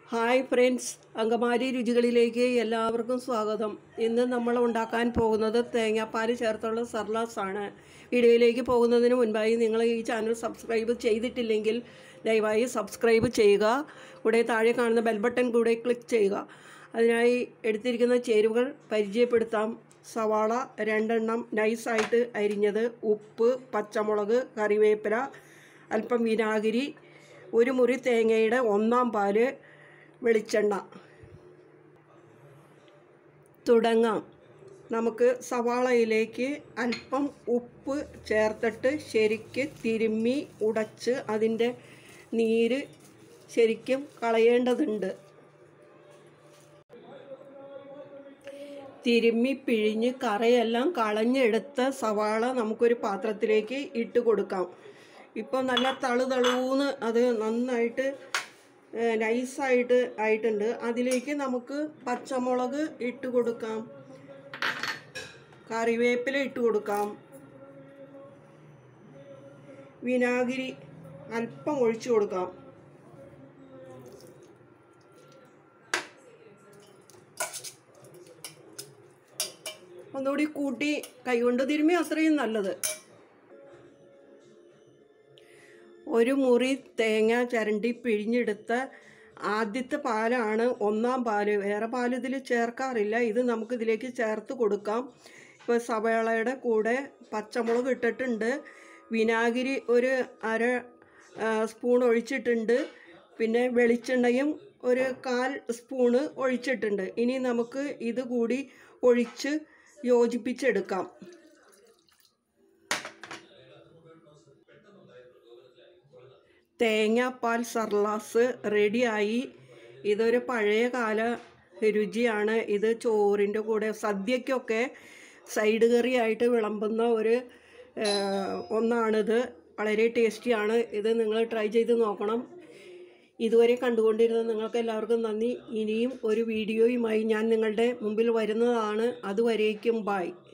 hi friends Angamaly രുചികളിലേക്ക് എല്ലാവർക്കും സ്വാഗതം ഇന്ന് നമ്മൾ ഉണ്ടാക്കാൻ പോകുന്നത് തേങ്ങാപ്പാൽ ചേർത്തുള്ള സർലാസ് ആണ് വീഡിയോയിലേക്ക് പോകുന്നതിന് മുൻപായി നിങ്ങൾ ഈ ചാനൽ സബ്സ്ക്രൈബ് ചെയ്തിട്ടില്ലെങ്കിൽ ദയവായി സബ്സ്ക്രൈബ് ചെയ്യുക കൂടെ താഴെ കാണുന്ന ബെൽ ബട്ടൺ കൂടെ ക്ലിക്ക് ചെയ്യുക അതിനായി എടുത്തിരിക്കുന്ന ചേരുവകൾ പരിചയപ്പെടുത്താം സവാള രണ്ടെണ്ണം നൈസായിട്ട് അരിഞ്ഞത് ഉപ്പ് പച്ചമുളക് കറിവേപ്പില അല്പം വിനാഗിരി ഒരു മുറി തേങ്ങയുടെ ഒന്നാം പാല് വെളിച്ചെണ്ണ തുടങ്ങാം നമുക്ക് സവാളയിലേക്ക് അല്പം ഉപ്പ് ചേർത്തിട്ട് ശരിക്ക് തിരുമ്മി ഉടച്ച് അതിൻ്റെ നീര് ശരിക്കും കളയേണ്ടതുണ്ട് തിരുമ്മി പിഴിഞ്ഞ് കറയെല്ലാം കളഞ്ഞെടുത്ത സവാള നമുക്കൊരു പാത്രത്തിലേക്ക് ഇട്ട് കൊടുക്കാം ഇപ്പോൾ നല്ല തളു തളൂന്ന് അത് നന്നായിട്ട് ഏഹ്, നൈസായിട്ട് ആയിട്ടുണ്ട് അതിലേക്ക് നമുക്ക് പച്ചമുളക് ഇട്ട് കൊടുക്കാം കറിവേപ്പില ഇട്ട് കൊടുക്കാം വിനാഗിരി അല്പം ഒഴിച്ചു കൊടുക്കാം ഒന്നുകൂടി കൂട്ടി കൈകൊണ്ട് തിരുമ്മി അത്രയും നല്ലത് ഒരു മുറി തേങ്ങ ചരണ്ടി പിഴിഞ്ഞെടുത്ത ആദ്യത്തെ പാലാണ് ഒന്നാം പാല് വേറെ പാൽ ഇതിൽ ചേർക്കാറില്ല ഇത് നമുക്ക് ഇതിലേക്ക് ചേർത്ത് കൊടുക്കാം ഇപ്പോൾ സവാളയുടെ കൂടെ പച്ചമുളക് ഇട്ടിട്ടുണ്ട് വിനാഗിരി ഒരു അര ആ, സ്പൂൺ ഒഴിച്ചിട്ടുണ്ട് പിന്നെ വെളിച്ചെണ്ണയും ഒരു കാൽ സ്പൂണ് ഒഴിച്ചിട്ടുണ്ട് ഇനി നമുക്ക് ഇത് കൂടി ഒഴിച്ച് യോജിപ്പിച്ചെടുക്കാം തേങ്ങാപ്പാൽ സർലാസ് റെഡിയായി ഇതൊരു പഴയ കാല രുചിയാണ് ഇത് ചോറിൻ്റെ കൂടെ സദ്യക്കൊക്കെ സൈഡ് കറിയായിട്ട് വിളമ്പുന്ന ഒരു ആ, ഒന്നാണിത് വളരെ ടേസ്റ്റിയാണ് ഇത് നിങ്ങൾ ട്രൈ ചെയ്ത് നോക്കണം ഇതുവരെ കണ്ടുകൊണ്ടിരുന്ന നിങ്ങൾക്ക് എല്ലാവർക്കും നന്ദി ഇനിയും ഒരു വീഡിയോയുമായി ഞാൻ നിങ്ങളുടെ മുമ്പിൽ വരുന്നതാണ് അതുവരേക്കും ബായ്